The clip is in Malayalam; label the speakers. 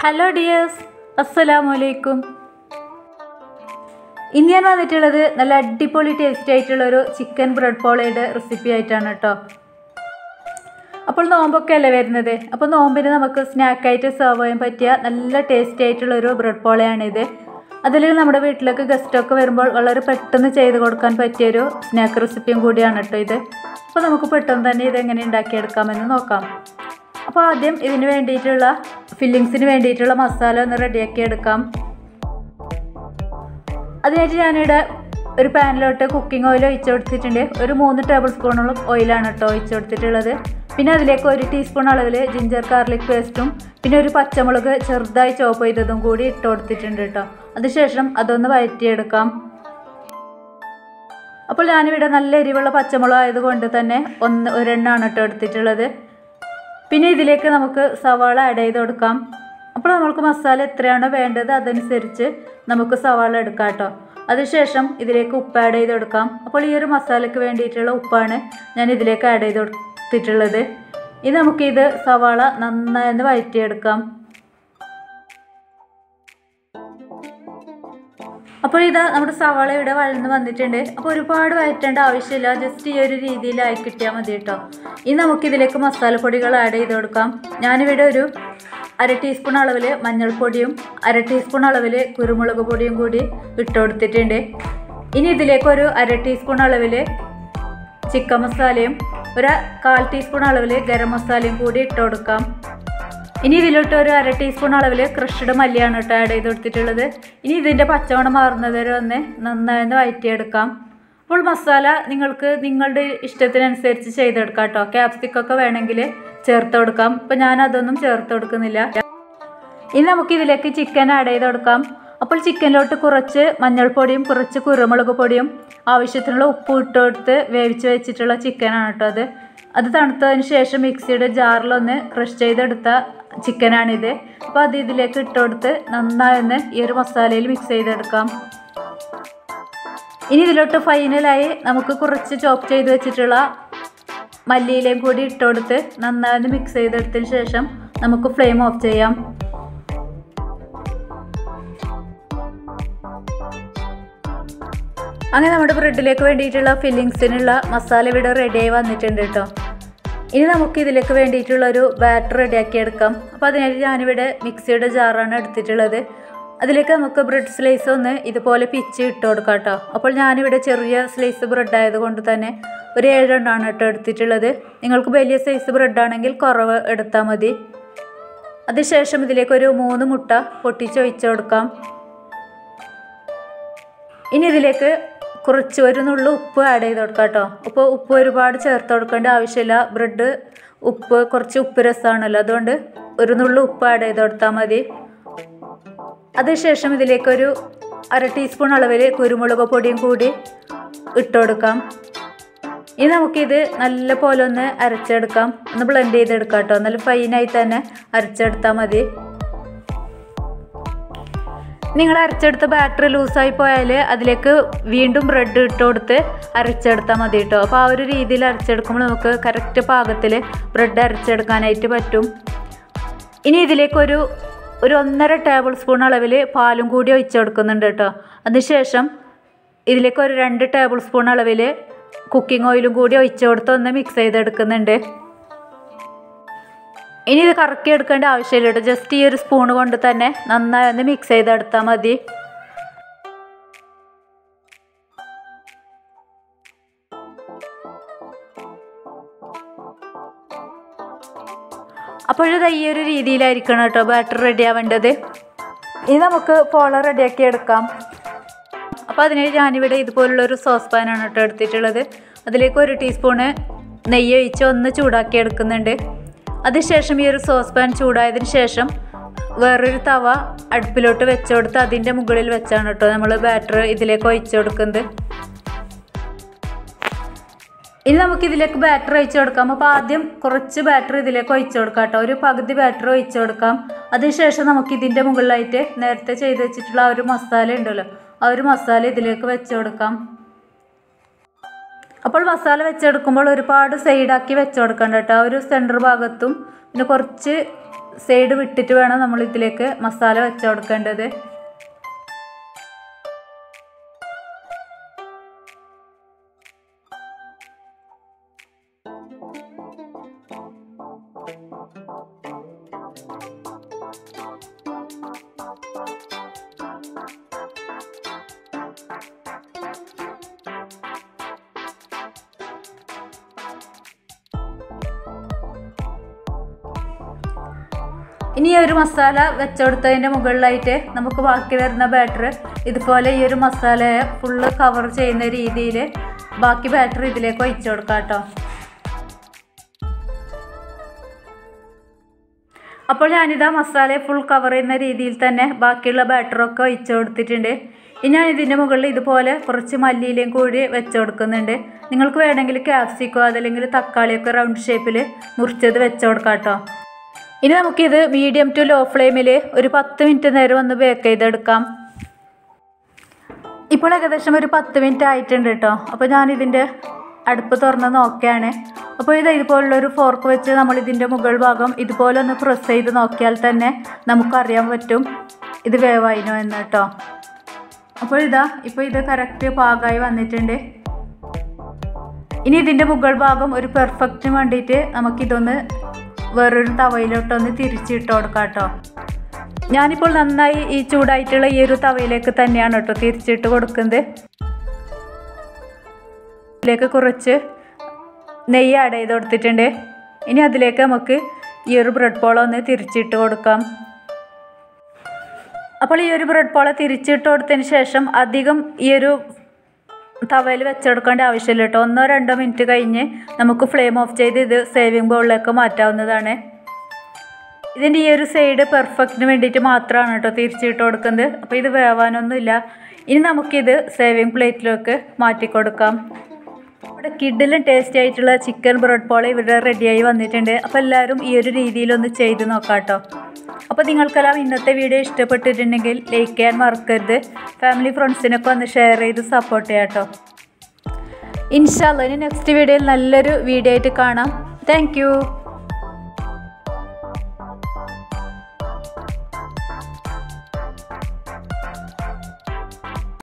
Speaker 1: ഹലോ ഡിയേഴ്സ് അസ്സലാമു അലൈക്കും ഇന്ന് ഞാൻ വന്നിട്ടുള്ളത് നല്ല അടിപൊളി ടേസ്റ്റി ആയിട്ടുള്ളൊരു ചിക്കൻ ബ്രെഡ് പോളയുടെ റെസിപ്പി ആയിട്ടാണ് കേട്ടോ അപ്പോൾ നോമ്പൊക്കെ അല്ലേ വരുന്നത് അപ്പോൾ നോമ്പിന് നമുക്ക് സ്നാക്കായിട്ട് സെർവ് ചെയ്യാൻ പറ്റിയ നല്ല ടേസ്റ്റി ആയിട്ടുള്ളൊരു ബ്രെഡ് പോളയാണിത് അതിൽ നമ്മുടെ വീട്ടിലേക്ക് ഗസ്റ്റൊക്കെ വരുമ്പോൾ വളരെ പെട്ടെന്ന് ചെയ്ത് കൊടുക്കാൻ പറ്റിയൊരു സ്നാക്ക് റെസിപ്പിയും കൂടിയാണ് കേട്ടോ ഇത് അപ്പോൾ നമുക്ക് പെട്ടെന്ന് തന്നെ ഇത് എങ്ങനെ ഉണ്ടാക്കിയെടുക്കാമെന്ന് നോക്കാം അപ്പോൾ ആദ്യം ഇതിന് വേണ്ടിയിട്ടുള്ള ഫില്ലിങ്സിന് വേണ്ടിയിട്ടുള്ള മസാല ഒന്ന് റെഡിയാക്കി എടുക്കാം അതിനായിട്ട് ഞാനിവിടെ ഒരു പാനിലോട്ട് കുക്കിംഗ് ഓയിൽ ഒഴിച്ചു കൊടുത്തിട്ടുണ്ട് ഒരു മൂന്ന് ടേബിൾ സ്പൂണോളം ഓയിലാണ് കേട്ടോ ഒഴിച്ചു കൊടുത്തിട്ടുള്ളത് പിന്നെ അതിലേക്ക് ഒരു ടീസ്പൂൺ അളവിൽ ജിഞ്ചർ ഗാർലിക് പേസ്റ്റും പിന്നെ ഒരു പച്ചമുളക് ചെറുതായി ചോപ്പ് ചെയ്തതും കൂടി ഇട്ട് കൊടുത്തിട്ടുണ്ട് കേട്ടോ അതിനുശേഷം അതൊന്ന് വഴറ്റിയെടുക്കാം അപ്പോൾ ഞാനിവിടെ നല്ല എരിവുള്ള പച്ചമുളക് ആയതുകൊണ്ട് തന്നെ ഒന്ന് ഒരെണ്ണമാണ് കേട്ടോ എടുത്തിട്ടുള്ളത് പിന്നെ ഇതിലേക്ക് നമുക്ക് സവാള ആഡ് ചെയ്ത് കൊടുക്കാം അപ്പോൾ നമ്മൾക്ക് മസാല എത്രയാണോ വേണ്ടത് അതനുസരിച്ച് നമുക്ക് സവാള എടുക്കാം കേട്ടോ അതിനുശേഷം ഇതിലേക്ക് ഉപ്പ് ആഡ് ചെയ്ത് കൊടുക്കാം അപ്പോൾ ഈ ഒരു മസാലയ്ക്ക് വേണ്ടിയിട്ടുള്ള ഉപ്പാണ് ഞാൻ ഇതിലേക്ക് ആഡ് ചെയ്ത് കൊടുത്തിട്ടുള്ളത് ഇനി നമുക്കിത് സവാള നന്നായി വഴറ്റിയെടുക്കാം അപ്പോൾ ഇതാ നമ്മുടെ സവാള ഇവിടെ വഴന്ന് വന്നിട്ടുണ്ട് അപ്പോൾ ഒരുപാട് വഴറ്റേണ്ട ആവശ്യമില്ല ജസ്റ്റ് ഈ ഒരു രീതിയിലായി കിട്ടിയാൽ മതി കേട്ടോ ഇനി നമുക്കിതിലേക്ക് മസാലപ്പൊടികൾ ആഡ് ചെയ്ത് കൊടുക്കാം ഞാനിവിടെ ഒരു അര ടീസ്പൂൺ അളവിൽ മഞ്ഞൾപ്പൊടിയും അര ടീസ്പൂൺ അളവിൽ കുരുമുളക് പൊടിയും കൂടി ഇട്ട് കൊടുത്തിട്ടുണ്ട് ഇനി ഇതിലേക്ക് ഒരു അര ടീസ്പൂൺ അളവിൽ ചിക്കൻ മസാലയും ഒരു കാൽ ടീസ്പൂൺ അളവിൽ ഗരം മസാലയും കൂടി ഇട്ട് കൊടുക്കാം ഇനി ഇതിലോട്ട് ഒരു അര ടീസ്പൂൺ അളവിൽ ക്രഷ്ഡ് മല്ലിയാണ് കേട്ടോ ആഡ് ചെയ്ത് കൊടുത്തിട്ടുള്ളത് ഇനി ഇതിൻ്റെ പച്ചമണം മാറുന്നത് വരെ ഒന്ന് നന്നായി ഒന്ന് വഴറ്റിയെടുക്കാം അപ്പോൾ മസാല നിങ്ങൾക്ക് നിങ്ങളുടെ ഇഷ്ടത്തിനനുസരിച്ച് ചെയ്തെടുക്കാം കേട്ടോ ക്യാപ്സിക്കൊക്കെ വേണമെങ്കിൽ ചേർത്ത് കൊടുക്കാം ഇപ്പം ഞാൻ അതൊന്നും ചേർത്ത് കൊടുക്കുന്നില്ല ഇനി നമുക്ക് ഇതിലേക്ക് ചിക്കൻ ആഡ് ചെയ്ത് കൊടുക്കാം അപ്പോൾ ചിക്കനിലോട്ട് കുറച്ച് മഞ്ഞൾപ്പൊടിയും കുറച്ച് കുരുമുളക് പൊടിയും ആവശ്യത്തിനുള്ള ഉപ്പ് ഇട്ട് കൊടുത്ത് വേവിച്ച് വെച്ചിട്ടുള്ള ചിക്കനാണ് കേട്ടോ അത് അത് തണുത്തതിന് ശേഷം മിക്സിയുടെ ജാറിലൊന്ന് ക്രഷ് ചെയ്തെടുത്ത ചിക്കനാണിത് അപ്പോൾ അത് ഇതിലേക്ക് ഇട്ട് കൊടുത്ത് നന്നായി ഒന്ന് ഈ ഒരു മസാലയിൽ മിക്സ് ചെയ്തെടുക്കാം ഇനി ഇതിലോട്ട് ഫൈനലായി നമുക്ക് കുറച്ച് ചോപ്പ് ചെയ്ത് വെച്ചിട്ടുള്ള മല്ലിയിലയും കൂടി ഇട്ട് കൊടുത്ത് നന്നായി മിക്സ് ചെയ്തെടുത്തതിന് ശേഷം നമുക്ക് ഫ്ലെയിം ഓഫ് ചെയ്യാം അങ്ങനെ നമ്മുടെ ബ്രെഡിലേക്ക് വേണ്ടിയിട്ടുള്ള ഫില്ലിങ്സിനുള്ള മസാല ഇവിടെ റെഡിയായി വന്നിട്ടുണ്ട് കേട്ടോ ഇനി നമുക്ക് ഇതിലേക്ക് വേണ്ടിയിട്ടുള്ള ഒരു ബാറ്റർ റെഡിയാക്കി എടുക്കാം അപ്പോൾ അതിനായിട്ട് ഞാനിവിടെ മിക്സിയുടെ ജാറാണ് എടുത്തിട്ടുള്ളത് അതിലേക്ക് നമുക്ക് ബ്രെഡ് സ്ലൈസ് ഒന്ന് ഇതുപോലെ പിച്ച് ഇട്ട് കൊടുക്കാം കേട്ടോ അപ്പോൾ ഞാനിവിടെ ചെറിയ സ്ലൈസ് ബ്രെഡ് ആയതുകൊണ്ട് തന്നെ ഒരു ഏഴെണ്ണമാണ് കേട്ടോ എടുത്തിട്ടുള്ളത് നിങ്ങൾക്ക് വലിയ സൈസ് ബ്രെഡ് ആണെങ്കിൽ കുറവ് എടുത്താൽ മതി അതിനുശേഷം ഇതിലേക്ക് ഒരു മൂന്ന് മുട്ട പൊട്ടിച്ച് ഒഴിച്ചു കൊടുക്കാം ഇനി ഇതിലേക്ക് കുറച്ച് ഒരു നുള്ളു ഉപ്പ് ആഡ് ചെയ്ത് കൊടുക്കാം കേട്ടോ അപ്പോൾ ഉപ്പ് ഒരുപാട് ചേർത്ത് കൊടുക്കേണ്ട ആവശ്യമില്ല ബ്രെഡ് ഉപ്പ് കുറച്ച് ഉപ്പ് രസമാണല്ലോ അതുകൊണ്ട് ഒരു നുള്ളു ഉപ്പ് ആഡ് ചെയ്ത് കൊടുത്താൽ മതി അതിനുശേഷം ഇതിലേക്കൊരു അര ടീസ്പൂൺ അളവിൽ കുരുമുളക് പൊടിയും കൂടി ഇട്ട് കൊടുക്കാം ഇനി നമുക്കിത് നല്ല പോലെ ഒന്ന് അരച്ചെടുക്കാം ഒന്ന് ബ്ലെൻഡ് ചെയ്തെടുക്കാം കേട്ടോ നല്ല ഫൈനായി തന്നെ അരച്ചെടുത്താൽ മതി നിങ്ങൾ അരച്ചെടുത്ത ബാറ്ററി ലൂസായി പോയാൽ അതിലേക്ക് വീണ്ടും ബ്രെഡ് ഇട്ട് കൊടുത്ത് അരച്ചെടുത്താൽ മതി കേട്ടോ അപ്പോൾ ആ ഒരു രീതിയിൽ അരച്ചെടുക്കുമ്പോൾ നമുക്ക് കറക്റ്റ് പാകത്തിൽ ബ്രെഡ് അരച്ചെടുക്കാനായിട്ട് പറ്റും ഇനി ഇതിലേക്കൊരു ഒരു ഒന്നര ടേബിൾ സ്പൂൺ അളവിൽ പാലും കൂടി ഒഴിച്ച് കൊടുക്കുന്നുണ്ട് കേട്ടോ അതിനുശേഷം ഇതിലേക്ക് ഒരു രണ്ട് ടേബിൾ സ്പൂൺ അളവിൽ കുക്കിംഗ് ഓയിലും കൂടി ഒഴിച്ച് കൊടുത്ത് ഒന്ന് മിക്സ് ചെയ്തെടുക്കുന്നുണ്ട് ഇനി ഇത് കറക്കി എടുക്കേണ്ട ആവശ്യമില്ല കേട്ടോ ജസ്റ്റ് ഈ ഒരു സ്പൂൺ കൊണ്ട് തന്നെ നന്നായി ഒന്ന് മിക്സ് ചെയ്തെടുത്താൽ മതി അപ്പോഴത് ഈ ഒരു രീതിയിലായിരിക്കണം കേട്ടോ ബാറ്റർ റെഡി ആവേണ്ടത് ഇനി നമുക്ക് പോള റെഡിയാക്കി എടുക്കാം അപ്പോൾ അതിന് ഞാനിവിടെ ഇതുപോലുള്ളൊരു സോസ് പാനാണ് കേട്ടോ എടുത്തിട്ടുള്ളത് അതിലേക്ക് ഒരു ടീസ്പൂണ് നെയ്യ് ഒഴിച്ച് ഒന്ന് ചൂടാക്കി എടുക്കുന്നുണ്ട് അതിനുശേഷം ഈ ഒരു സോസ് പാൻ ചൂടായതിന് ശേഷം വേറൊരു തവ അടുപ്പിലോട്ട് വെച്ച് കൊടുത്ത് അതിൻ്റെ മുകളിൽ വെച്ചാണ് കേട്ടോ നമ്മൾ ബാറ്റർ ഇതിലേക്ക് ഒഴിച്ചു കൊടുക്കുന്നത് ഇനി നമുക്ക് ഇതിലേക്ക് ബാറ്റർ ഒഴിച്ചു കൊടുക്കാം അപ്പോൾ ആദ്യം കുറച്ച് ബാറ്റർ ഇതിലേക്ക് ഒഴിച്ചു കൊടുക്കാം കേട്ടോ ഒരു പകുതി ബാറ്റർ ഒഴിച്ചു കൊടുക്കാം അതിനുശേഷം നമുക്ക് ഇതിൻ്റെ മുകളിലായിട്ട് നേരത്തെ ചെയ്ത് വെച്ചിട്ടുള്ള ആ ഒരു മസാല ഉണ്ടല്ലോ ആ ഒരു മസാല ഇതിലേക്ക് വെച്ച് കൊടുക്കാം അപ്പോൾ മസാല വെച്ചെടുക്കുമ്പോൾ ഒരുപാട് സൈഡാക്കി വെച്ച് കൊടുക്കണ്ട കേട്ടോ ആ ഒരു സെൻറ്റർ ഭാഗത്തും പിന്നെ കുറച്ച് സൈഡ് വിട്ടിട്ട് വേണം നമ്മൾ ഇതിലേക്ക് മസാല വെച്ച് കൊടുക്കേണ്ടത് ഇനി ഈ ഒരു മസാല വെച്ചെടുത്തതിൻ്റെ മുകളിലായിട്ട് നമുക്ക് ബാക്കി വരുന്ന ബാറ്റർ ഇതുപോലെ ഈ ഒരു മസാലയെ ഫുള്ള് കവർ ചെയ്യുന്ന രീതിയിൽ ബാക്കി ബാറ്റർ ഇതിലേക്ക് ഒഴിച്ചു കൊടുക്കാം കേട്ടോ അപ്പോൾ ഞാനിതാ മസാലയെ ഫുൾ കവർ ചെയ്യുന്ന രീതിയിൽ തന്നെ ബാക്കിയുള്ള ബാറ്ററൊക്കെ ഒഴിച്ചു കൊടുത്തിട്ടുണ്ട് ഇനി ഞാൻ ഇതിൻ്റെ മുകളിൽ ഇതുപോലെ കുറച്ച് മല്ലിയിലയും കൂടി വെച്ച് കൊടുക്കുന്നുണ്ട് നിങ്ങൾക്ക് വേണമെങ്കിൽ ക്യാപ്സിക്കോ അതല്ലെങ്കിൽ തക്കാളിയൊക്കെ റൗണ്ട് ഷേപ്പിൽ മുറിച്ചത് വെച്ച് കൊടുക്കാം കേട്ടോ ഇനി നമുക്കിത് മീഡിയം ടു ലോ ഫ്ലെയിമിൽ ഒരു പത്ത് മിനിറ്റ് നേരം ഒന്ന് ബേക്ക് ചെയ്തെടുക്കാം ഇപ്പോൾ ഏകദേശം ഒരു പത്ത് മിനിറ്റ് ആയിട്ടുണ്ട് കേട്ടോ അപ്പോൾ ഞാനിതിൻ്റെ അടുപ്പ് തുറന്ന് നോക്കുകയാണ് അപ്പോൾ ഇത് ഇതുപോലുള്ളൊരു ഫോർക്ക് വെച്ച് നമ്മൾ ഇതിൻ്റെ മുകൾ ഭാഗം ഇതുപോലെ ഒന്ന് പ്രസ് ചെയ്ത് നോക്കിയാൽ തന്നെ നമുക്കറിയാൻ പറ്റും ഇത് വേവായിനോ എന്ന് കേട്ടോ അപ്പോൾ ഇതാ ഇപ്പോൾ ഇത് കറക്റ്റ് പാകമായി വന്നിട്ടുണ്ട് ഇനി ഇതിൻ്റെ മുകൾ ഭാഗം ഒരു പെർഫെക്റ്റിന് വേണ്ടിയിട്ട് നമുക്കിതൊന്ന് വേറൊരു തവയിലോട്ടൊന്ന് തിരിച്ചിട്ട് കൊടുക്കാം കേട്ടോ ഞാനിപ്പോൾ നന്നായി ഈ ചൂടായിട്ടുള്ള ഈ ഒരു തവയിലേക്ക് തന്നെയാണ് കേട്ടോ തിരിച്ചിട്ട് കൊടുക്കുന്നത് ഇതിലേക്ക് കുറച്ച് നെയ്യ് ആഡ് ചെയ്ത് കൊടുത്തിട്ടുണ്ട് ഇനി അതിലേക്ക് നമുക്ക് ഈ ഒരു ബ്രെഡ് പോള ഒന്ന് തിരിച്ചിട്ട് കൊടുക്കാം അപ്പോൾ ഈ ഒരു ബ്രെഡ് പോള തിരിച്ചിട്ട് കൊടുത്തതിന് ശേഷം അധികം ഈ ഒരു തവയിൽ വെച്ചെടുക്കേണ്ട ആവശ്യമില്ല കേട്ടോ ഒന്നോ രണ്ടോ മിനിറ്റ് കഴിഞ്ഞ് നമുക്ക് ഫ്ലെയിം ഓഫ് ചെയ്ത് ഇത് സേവിങ് ബൗളിലേക്ക് മാറ്റാവുന്നതാണ് ഇതിൻ്റെ ഈ ഒരു സൈഡ് പെർഫെക്റ്റിന് വേണ്ടിയിട്ട് മാത്രമാണ് കേട്ടോ തിരിച്ചിട്ട് കൊടുക്കുന്നത് അപ്പോൾ ഇത് വേവാനൊന്നുമില്ല ഇനി നമുക്കിത് സേവിങ് പ്ലേറ്റിലേക്ക് മാറ്റി കൊടുക്കാം ഇവിടെ കിഡിലും ടേസ്റ്റി ആയിട്ടുള്ള ചിക്കൻ ബ്രെഡ് പോള ഇവിടെ റെഡിയായി വന്നിട്ടുണ്ട് അപ്പോൾ എല്ലാവരും ഈ ഒരു രീതിയിലൊന്ന് ചെയ്ത് നോക്കാം കേട്ടോ അപ്പോൾ നിങ്ങൾക്കെല്ലാം ഇന്നത്തെ വീഡിയോ ഇഷ്ടപ്പെട്ടിട്ടുണ്ടെങ്കിൽ ലൈക്ക് ചെയ്യാൻ മറക്കരുത് ഫാമിലി ഫ്രണ്ട്സിനൊക്കെ ഒന്ന് ഷെയർ ചെയ്ത് സപ്പോർട്ട് ചെയ്യാം കേട്ടോ ഇൻഷാല്ല ഇനി നെക്സ്റ്റ് വീഡിയോയിൽ നല്ലൊരു വീഡിയോ ആയിട്ട് കാണാം താങ്ക്